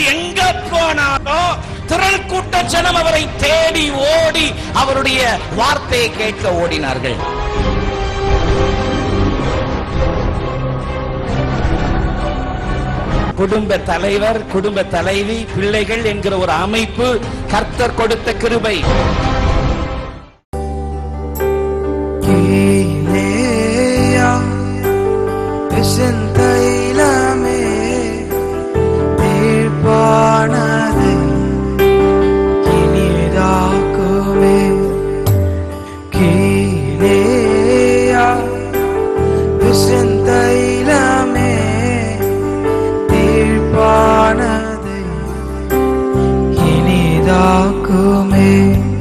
எங்க போனாலும் திரள் கூட்ட ஜனம் அவரை தேடி ஓடி அவருடைய வார்த்தையை கேட்க ஓடினார்கள் குடும்ப தலைவர் குடும்ப தலைவி பிள்ளைகள் என்கிற ஒரு அமைப்பு கர்த்தர் கொடுத்த கிருபை Galilea தைலமே தீர்ப்பானது இனிதாக்குமே கீழேயா தைலமே தீர்ப்பானது இனிதாக்குமே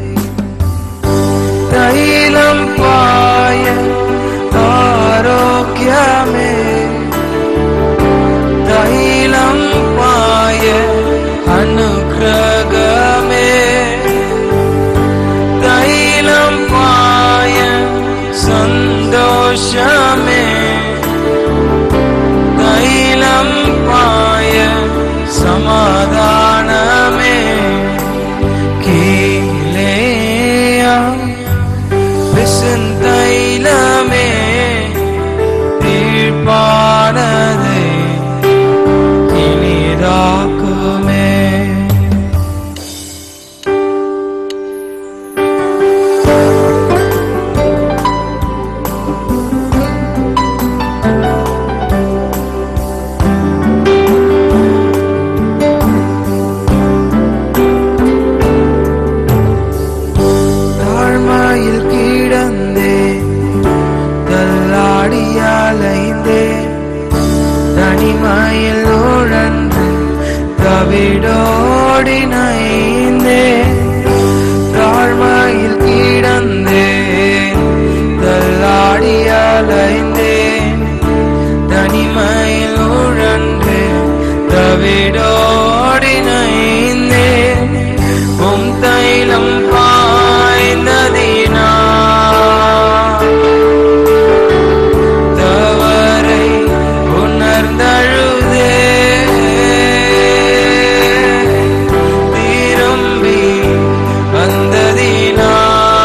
தைலம் பாய ஆரோக்கியமே தைலம் பாய அனுக்கிரகமே தைலம் பாய சந்தோஷமே தைலம் பாய சமாதானமே கீழேயா விசுந்தைலமே தீர்ப்பானதை இனிதாக்குமே தாழ்மையில் கிடந்தே தள்ளாடி அலைந்தே தனிமையில் உழன்று தவிடோடி நைந்தே தாழ்மையில் கிடந்தே தள்ளாடி அலைந்தே தனிமையில் உழன்று தவிடோடி நைந்தே உம் தைலம் பாய்ந்ததினா தவறை உணர்ந்தழுதே திரும்பி வந்ததினா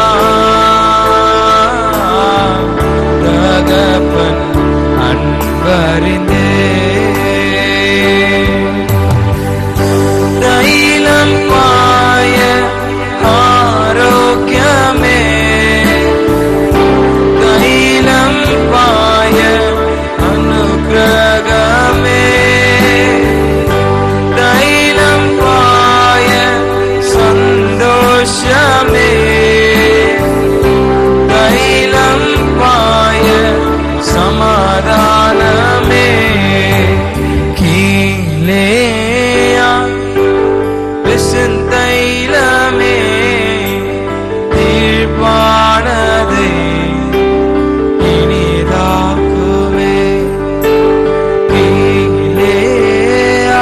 தகப்பன் அன்பறிந்தே தைலம் பாய ஆரோக்கியமே தைலம் பாய அனுக்கிரகமே தைலம் பாய சந்தோஷமே தைலம் பாய சமாதானமே கீழேயா விசுந்தைலமே தீர்ப்பானதை இனிதாக்குமே கீழேயா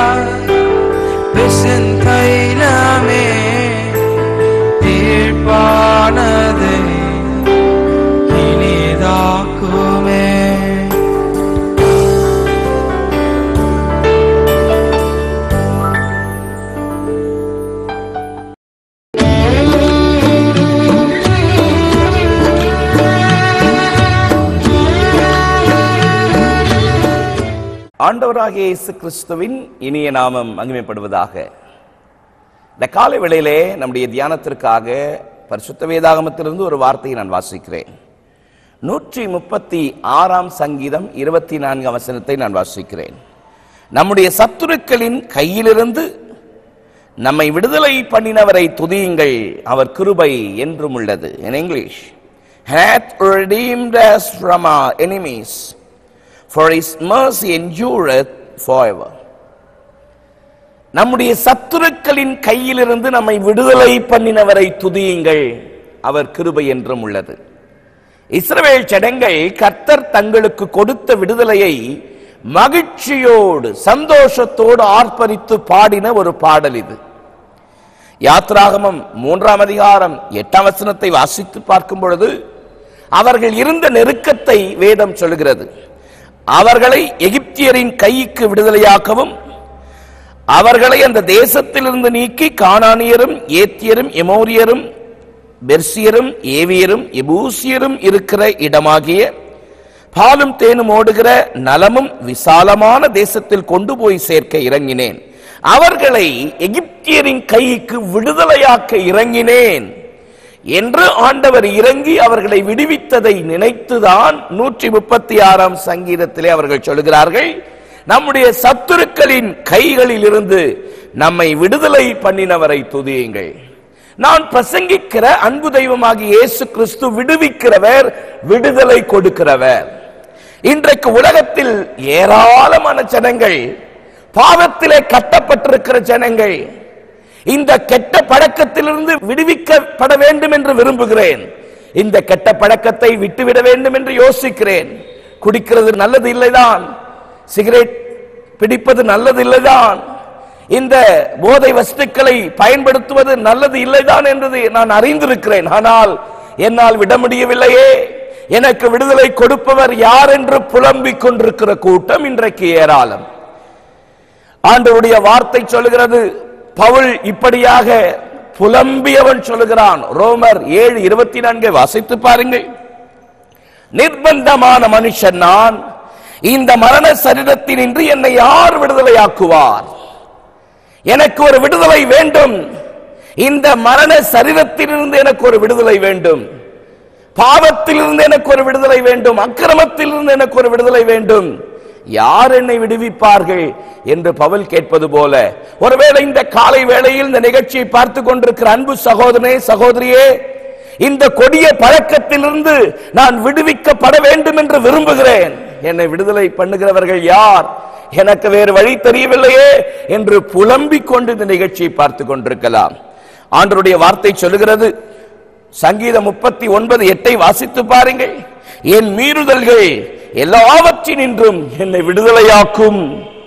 விசுந்தைலமே தீர்ப்பானதை இனிதாக்குமே ஆண்டவராகிய இயேசு கிறிஸ்துவின் இனிய நாமம் மகிமைப்படுவதாக இந்த காலை வேளையிலே நம்முடைய தியானத்திற்காக பரிசுத்த வேதாகமத்திலிருந்து ஒரு வார்த்தையை நான் வாசிக்கிறேன் நூற்றி முப்பத்தி ஆறாம் சங்கீதம் இருபத்தி நான்காம் வசனத்தை நான் வாசிக்கிறேன் நம்முடைய சத்துருக்களின் கையிலிருந்து நம்மை விடுதலை பண்ணினவரை துதியுங்கள் அவர் கிருபை என்றும் உள்ளது in English hath redeemed us from our enemies for his mercy endureth forever நம்முடைய சத்துருக்களின் கையிலிருந்து நம்மை விடுதலை பண்ணினவரை துதியுங்கள் அவர் கிருபை என்றும் உள்ளது இஸ்ரவேல் ஜனங்கள் கர்த்தர் தங்களுக்கு கொடுத்த விடுதலையை மகிழ்ச்சியோடு சந்தோஷத்தோடு ஆர்ப்பரித்து பாடின ஒரு பாடல் இது யாத்ராகமம் மூன்றாம் அதிகாரம் எட்டாம் வசனத்தை வாசித்து பார்க்கும் பொழுது அவர்கள் இருந்த நெருக்கத்தை வேதம் சொல்கிறது அவர்களை எகிப்தியரின் கைக்கு விடுதலையாக்கவும் அவர்களை அந்த தேசத்திலிருந்து நீக்கி கானானியரும் ஏத்தியரும் எமோரியரும் பெர்சியரும் ஏவியரும் எபூசியரும் இருக்கிற இடமாகிய பாலும் தேனும் ஓடுகிற நலமும் விசாலமான தேசத்தில் கொண்டு போய் சேர்க்க இறங்கினேன் அவர்களை எகிப்தியரின் கைக்கு விடுதலையாக்க இறங்கினேன் என்று ஆண்டவர் இறங்கி அவர்களை விடுவித்ததை நினைத்துதான் நூற்றி முப்பத்தி ஆறாம் சங்கீதத்திலே அவர்கள் சொல்கிறார்கள் நம்முடைய சத்துருக்களின் கைகளில் இருந்து நம்மை விடுதலை பண்ணினவரை துதியுங்கள் நான் பிரசங்கிக்கிற அன்பு தெய்வமாகிய இயேசு கிறிஸ்து விடுவிக்கிறவர் விடுதலை கொடுக்கிறவர் இன்றைக்கு உலகத்தில் ஏராளமான ஜனங்கள் பாவத்திலே கட்டப்பட்டிருக்கிற ஜனங்கள் இந்த கெட்ட பழக்கத்திலிருந்து விடுவிக்கப்பட வேண்டும் என்று விரும்புகிறேன் இந்த கெட்ட பழக்கத்தை விட்டுவிட வேண்டும் என்று யோசிக்கிறேன் குடிக்கிறது நல்லது இல்லைதான் சிகரெட் பிடிப்பது நல்லது இல்லைதான் இந்த போதை வஸ்துக்களை பயன்படுத்துவது நல்லது இல்லைதான் என்பது நான் அறிந்திருக்கிறேன் ஆனால் என்னால் விட முடியவில்லையே எனக்கு விடுதலை கொடுப்பவர் யார் என்று புலம்பிக் கொண்டிருக்கிற கூட்டம் இன்றைக்கு ஏராளம் ஆண்டவருடைய வார்த்தை சொல்லுகிறது பவுல் இப்படியாக புலம்பியவன் சொல்லுகிறான் ரோமர் ஏழு இருபத்தி நான்கை வாசித்து பாருங்கள் நிர்பந்தமான மனுஷன் நான் இந்த மரண சரீரத்தினின்று என்னை யார் விடுதலையாக்குவார் எனக்கு ஒரு விடுதலை வேண்டும் இந்த மரண சரீரத்திலிருந்து எனக்கு ஒரு விடுதலை வேண்டும் பாவத்திலிருந்து எனக்கு ஒரு விடுதலை வேண்டும் அக்கிரமத்திலிருந்து எனக்கு ஒரு விடுதலை வேண்டும் யார் என்னை விடுவிப்பார்கள் என்று பவுல் கேட்பது போல ஒருவேளை இந்த காலை வேளையில் இந்த நிகழ்ச்சியை பார்த்து கொண்டிருக்கிற அன்பு சகோதரனே சகோதரியே இந்த கொடிய பழக்கத்திலிருந்து நான் விடுவிக்கப்பட வேண்டும் என்று விரும்புகிறேன் என்னை விடுதலை பண்ணுகிறவர்கள் யார் எனக்கு வேறு வழி தெரியவில்லையே என்று புலம்பிக் கொண்டு இந்த நிகழ்ச்சியை பார்த்து கொண்டிருக்கலாம் ஆண்டருடைய வார்த்தை சொல்லுகிறது சங்கீதம் முப்பத்தி ஒன்பது எட்டை வாசித்து பாருங்கள் என் மீறுதல்கள் எல்லாவற்றினின்றும் என்னை விடுதலையாக்கும்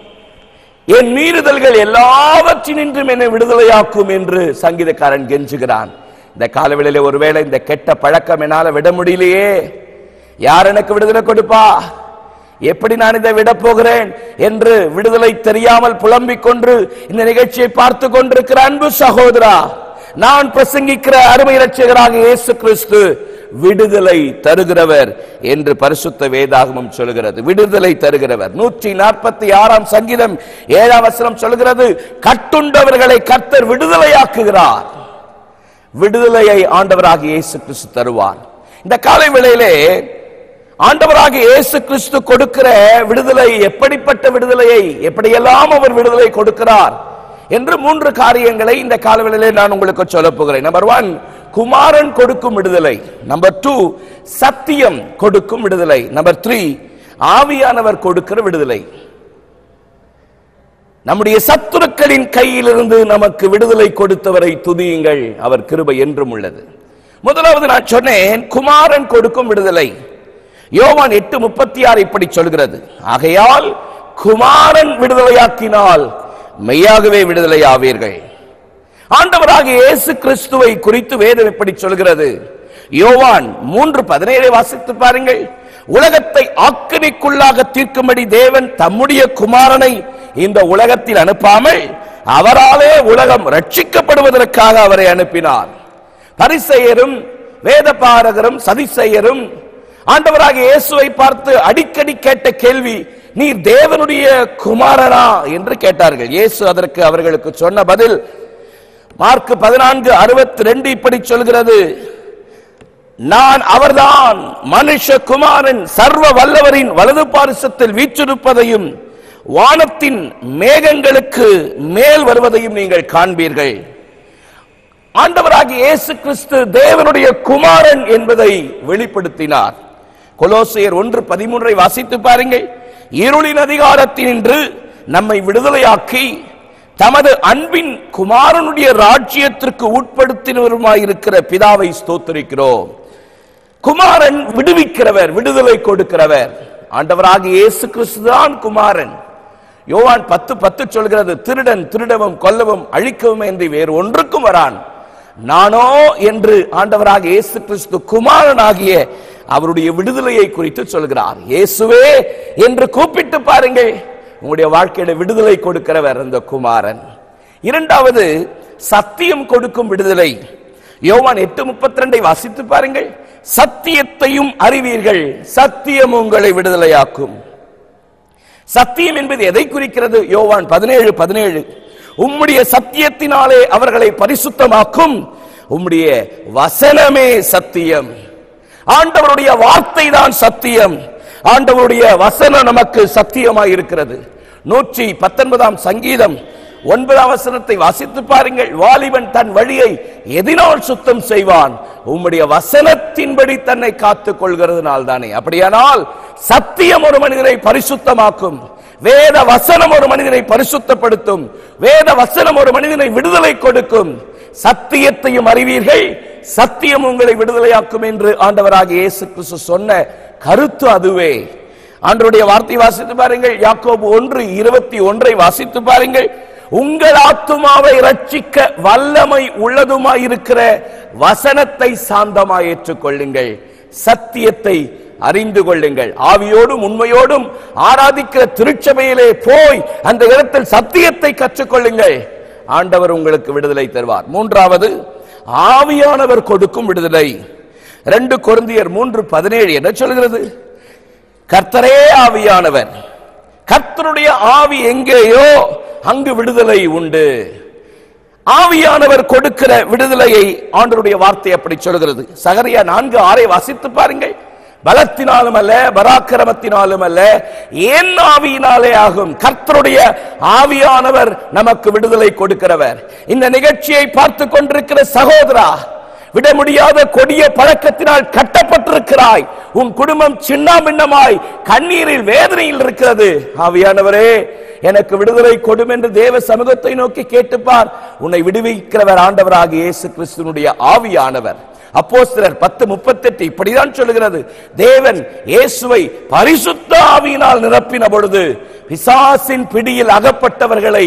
என் மீறுதல்கள் எல்லாவற்றினின்றும் என்னை விடுதலையாக்கும் என்று சங்கீதக்காரன் கெஞ்சுகிறான் இந்த காலவெளியில ஒருவேளை இந்த கெட்ட பழக்கம் என்னால விட முடியலையே யார் எனக்கு விடுதலை கொடுப்பா எப்படி நான் இதை விட போகிறேன் என்று விடுதலை தெரியாமல் புலம்பிக் கொண்டு இந்த நிகழ்ச்சியை பார்த்து கொண்டிருக்கிற அன்பு சகோதரா நான் பிரசங்கிக்கிற அருமை இரட்சகராக இயேசு கிறிஸ்து விடுதலை தருகிறவர் என்று பரிசுத்த வேதாகமம் சொல்கிறது விடுதலை தருகிறவர் நூற்றி நாற்பத்தி ஆறாம் சங்கீதம் ஏழாம் வசனம் சொல்கிறது கட்டுண்டவர்களை கர்த்தர் விடுதலையாக்குகிறார் விடுதலையை ஆண்டவராக இயேசு கிறிஸ்து தருவார் இந்த காலை வேளையிலே ஆண்டவராக இயேசு கிறிஸ்து கொடுக்கிற விடுதலை எப்படிப்பட்ட விடுதலையை எப்படியெல்லாம் அவர் விடுதலை கொடுக்கிறார் என்று மூன்று காரியங்களை இந்த காலவெளியிலே நான் உங்களுக்கு சொல்ல போகிறேன் நம்பர் ஒன் குமாரன் கொடுக்கும் விடுதலை நம்பர் டூ சத்தியம் கொடுக்கும் விடுதலை நம்பர் த்ரீ ஆவியானவர் கொடுக்கிற விடுதலை நம்முடைய சத்துருக்களின் கையிலிருந்து நமக்கு விடுதலை கொடுத்தவரை துதியுங்கள் அவர் கிருபை என்றும் உள்ளது முதலாவது நான் சொன்னேன் குமாரன் கொடுக்கும் விடுதலை யோவான் எட்டு முப்பத்தி ஆறு இப்படி சொல்கிறது ஆகையால் குமாரன் விடுதலையாக்கினால் மெய்யாகவே விடுதலை ஆவீர்கள் ஆண்டவராக இயேசு கிறிஸ்துவை குறித்து வேதம் இப்படி சொல்கிறது யோவான் மூன்று பதினேழை வாசித்து பாருங்கள் உலகத்தை ஆக்கினைக்குள்ளாக தீர்க்கும்படி தேவன் தம்முடைய குமாரனை இந்த உலகத்தில் அனுப்பாமல் அவராலே உலகம் ரட்சிக்கப்படுவதற்காக அவரை அனுப்பினார் பரிசெயரும் வேதபாரகரும் சதிசெயரும் ஆண்டவராக இயேசுவை பார்த்து அடிக்கடி கேட்ட கேள்வி நீர் தேவனுடைய குமாரனா என்று கேட்டார்கள் இயேசு அதற்கு அவர்களுக்கு சொன்ன பதில் மார்க் பதினான்கு அறுபத்தி ரெண்டு இப்படி சொல்கிறது நான் அவர்தான் மனுஷகுமாரன் சர்வ வல்லவரின் வலது பாரிசத்தில் வீற்றிருப்பதையும் வானத்தின் மேகங்களுக்கு மேல் வருவதையும் நீங்கள் காண்பீர்கள் ஆண்டவராகிய இயேசு கிறிஸ்து தேவனுடைய குமாரன் என்பதை வெளிப்படுத்தினார் கொலோசியர் ஒன்று பதிமூன்றை வாசித்து பாருங்கள் இருளின் அதிகாரத்தினின்று நம்மை விடுதலையாக்கி தமது அன்பின் குமாரனுடைய ராஜ்யத்திற்கு உட்படுத்தினவருமாயிருக்கிற பிதாவை ஸ்தோத்திரிக்கிறோம் குமாரன் விடுவிக்கிறவர் விடுதலை கொடுக்கிறவர் ஆண்டவராக இயேசு கிறிஸ்து தான் குமாரன் யோவான் பத்து பத்து சொல்கிறது திருடன் திருடவும் கொல்லவும் அழிக்கவும் என்று வேறு ஒன்றுக்கும் வரான் நானோ என்று ஆண்டவராக இயேசு கிறிஸ்து குமாரனாகிய அவருடைய விடுதலையை குறித்து சொல்கிறார் இயேசுவே என்று கூப்பிட்டு பாருங்கள் உங்களுடைய வாழ்க்கையில விடுதலை கொடுக்கிறவர் அந்த குமாரன் இரண்டாவது சத்தியம் கொடுக்கும் விடுதலை யோவான் எட்டு முப்பத்தி ரெண்டை வாசித்து பாருங்கள் சத்தியத்தையும் அறிவீர்கள் சத்தியம் உங்களை விடுதலையாக்கும் சத்தியம் என்பது எதை குறிக்கிறது யோவான் பதினேழு பதினேழு உம்முடைய சத்தியத்தினாலே அவர்களை பரிசுத்தமாக்கும் உம்முடைய வசனமே சத்தியம் ஆண்டவருடைய வார்த்தை தான் சத்தியம் ஆண்டவருடைய வசனம் நமக்கு சத்தியமாய் இருக்கிறது நூற்றி பத்தொன்பதாம் சங்கீதம் ஒன்பதாம் வசனத்தை வாசித்து பாருங்கள் வாலிபன் தன் வழியை எதினால் சுத்தம் செய்வான் உம்முடைய வசனத்தின்படி தன்னை காத்துக் கொள்கிறதுனால் தானே அப்படியானால் சத்தியம் ஒரு மனிதனை பரிசுத்தமாக்கும் வேத வசனம் ஒரு மனிதனை பரிசுத்தப்படுத்தும் வேத வசனம் ஒரு மனிதனை விடுதலை கொடுக்கும் சத்தியத்தையும் அறிவீர்கள் சத்தியம் உங்களை விடுதலையாக்கும் என்று ஆண்டவராகிய இயேசு கிறிஸ்து சொன்ன கருத்து அதுவே ஆண்டவருடைய வார்த்தை வாசித்து பாருங்கள் யாக்கோபு ஒன்று இருபத்தி ஒன்றை வாசித்து பாருங்கள் உங்கள் ஆத்துமாவை ரட்சிக்க வல்லமை உள்ளதுமாய் இருக்கிற வசனத்தை சாந்தமாய் ஏற்றுக்கொள்ளுங்கள் சத்தியத்தை அறிந்து கொள்ளுங்கள் ஆவியோடும் உண்மையோடும் ஆராதிக்கிற திருச்சபையிலே போய் அந்த இடத்தில் சத்தியத்தை கற்றுக்கொள்ளுங்கள் ஆண்டவர் உங்களுக்கு விடுதலை தருவார் மூன்றாவது ஆவியானவர் கொடுக்கும் விடுதலை ரெண்டு கொருந்தியர் மூன்று பதினேழு என்ன சொல்கிறது கர்த்தரே ஆவியானவர் கர்த்தருடைய ஆவி எங்கேயோ அங்கு விடுதலை உண்டு ஆவியானவர் கொடுக்கிற விடுதலையை ஆண்டருடைய வார்த்தை அப்படி சொல்கிறது சகரியா நான்கு ஆறை வாசித்து பாருங்கள் பலத்தினாலும் அல்ல பராக்கிரமத்தினாலும் அல்ல ஏன் ஆவியினாலே ஆகும் கர்த்தருடைய ஆவியானவர் நமக்கு விடுதலை கொடுக்கிறவர் இந்த நிகழ்ச்சியை பார்த்து கொண்டிருக்கிற சகோதரா விட முடியாத கொடிய பழக்கத்தினால் கட்டப்பட்டிருக்கிறாய் உன் குடும்பம் சின்னாபின்னமாய் கண்ணீரில் வேதனையில் இருக்கிறது ஆவியானவரே எனக்கு விடுதலை கொடும் என்று தேவ சமூகத்தை நோக்கி கேட்டுப்பார் உன்னை விடுவிக்கிறவர் ஆண்டவராக இயேசு கிறிஸ்துனுடைய ஆவியானவர் அப்போஸ்தலர் பத்து முப்பத்தெட்டு இப்படிதான் சொல்லுகிறது தேவன் இயேசுவை பரிசுத்த ஆவியினால் நிரப்பின பொழுது பிசாசின் பிடியில் அகப்பட்டவர்களை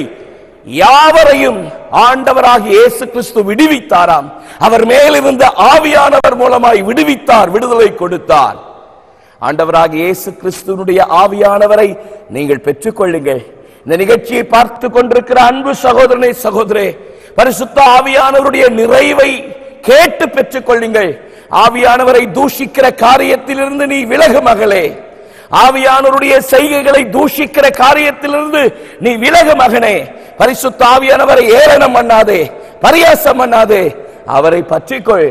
யாவரையும் ஆண்டவராக இயேசு கிறிஸ்து விடுவித்தாராம் அவர் மேலிருந்த ஆவியானவர் மூலமாய் விடுவித்தார் விடுதலை கொடுத்தார் ஆண்டவராக இயேசு கிறிஸ்துனுடைய ஆவியானவரை நீங்கள் பெற்றுக்கொள்ளுங்கள் இந்த நிகழ்ச்சியை பார்த்து கொண்டிருக்கிற அன்பு சகோதரனே சகோதரே பரிசுத்த ஆவியானவருடைய நிறைவை கேட்டு பெற்றுக் கொள்ளுங்கள் ஆவியானவரை தூஷிக்கிற காரியத்திலிருந்து நீ விலகு மகளே ஆவியானவருடைய செய்கைகளை தூஷிக்கிற காரியத்திலிருந்து நீ விலகு மகனே பரிசுத்த ஆவியானவரை ஏளனம் பண்ணாதே பரியாசம் பண்ணாதே அவரை பற்றிக்கொள்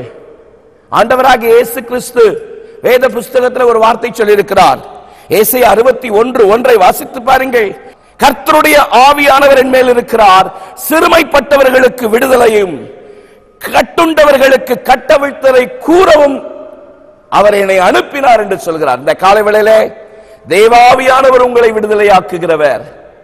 ஆண்டவராக இயேசு கிறிஸ்து வேத புஸ்தகத்தில் ஒரு வார்த்தை சொல்லியிருக்கிறார் ஏசை அறுபத்தி ஒன்று ஒன்றை வாசித்து பாருங்கள் கர்த்தருடைய ஆவியானவர் என் மேல் இருக்கிறார் சிறுமைப்பட்டவர்களுக்கு விடுதலையும் கட்டுண்டவர்களுக்கு கட்டவிழ்த்தலை கூறவும் அவர் என்னை அனுப்பினார் என்று சொல்கிறார் இந்த காலை வேளையிலே தேவாவியானவர் உங்களை விடுதலையாக்குகிறவர்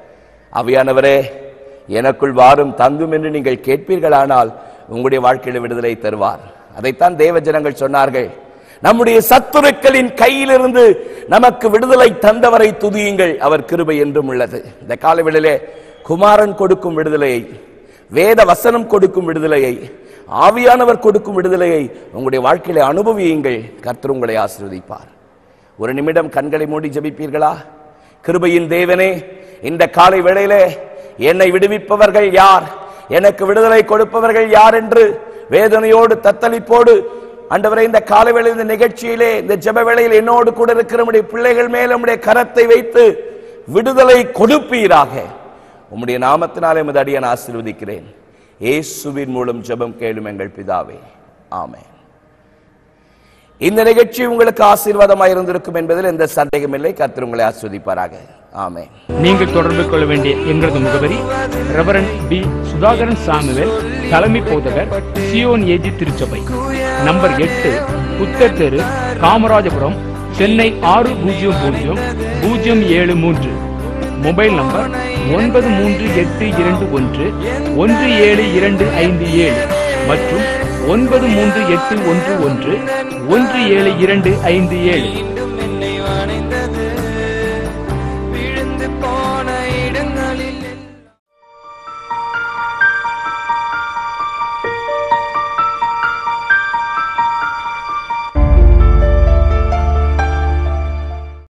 ஆவியானவரே எனக்குள் வாரும் தங்கும் என்று நீங்கள் கேட்பீர்களானால் உங்களுடைய வாழ்க்கையில விடுதலை தருவார் அதைத்தான் தேவ ஜனங்கள் சொன்னார்கள் நம்முடைய சத்துருக்களின் கையிலிருந்து நமக்கு விடுதலை தந்தவரை துதியுங்கள் அவர் கிருபை என்றும் உள்ளது இந்த காலவெளியிலே குமாரன் கொடுக்கும் விடுதலையை வேத வசனம் கொடுக்கும் விடுதலையை ஆவியானவர் கொடுக்கும் விடுதலையை உங்களுடைய வாழ்க்கையில அனுபவியுங்கள் கர்த்தர் உங்களை ஆசீர்வதிப்பார் ஒரு நிமிடம் கண்களை மூடி ஜெபிப்பீர்களா கிருபையின் தேவனே இந்த காலை வேளையிலே என்னை விடுவிப்பவர்கள் யார் எனக்கு விடுதலை கொடுப்பவர்கள் யார் என்று வேதனையோடு தத்தளிப்போடு ஆண்டவரே இந்த காலை வேளை இந்த நிகழ்ச்சியிலே இந்த ஜெப வேளையில் என்னோடு கூட இருக்கிற நம்முடைய பிள்ளைகள் மேல் நம்முடைய கரத்தை வைத்து விடுதலை கொடுப்பீராக உம்முடைய நாமத்தினாலே உமது அடியான் ஆசீர்வதிக்கிறேன் இயேசுவின் மூலம் ஜெபம் கேளும் எங்கள் பிதாவே ஆமென் இந்த நிகழ்ச்சி உங்களுக்கு ஆசீர்வாதமாக இருந்திருக்கும் என்பதில் எந்த சந்தேகமில்லை கர்த்தர் உங்களை ஆஸ்வதிப்பாராக ஆமென் நீங்கள் தொடர்பு கொள்ள வேண்டிய எங்களது முகவரி ரெவரண்ட் பி சுதாகரன் சாமுவேல் தலைமை போதகர் சியோன் ஏஜி திருச்சபை நம்பர் எட்டு புத்தர் தெரு காமராஜபுரம் சென்னை ஆறு பூஜ்ஜியம் பூஜ்ஜியம் பூஜ்ஜியம் ஏழு மூன்று மொபைல் நம்பர் ஒன்பது மூன்று எட்டு இரண்டு ஒன்று ஒன்று ஏழு இரண்டு ஐந்து ஏழு மற்றும் ஒன்பது மூன்று எட்டு ஒன்று ஒன்று ஒன்று ஏழு இரண்டு ஐந்து ஏழு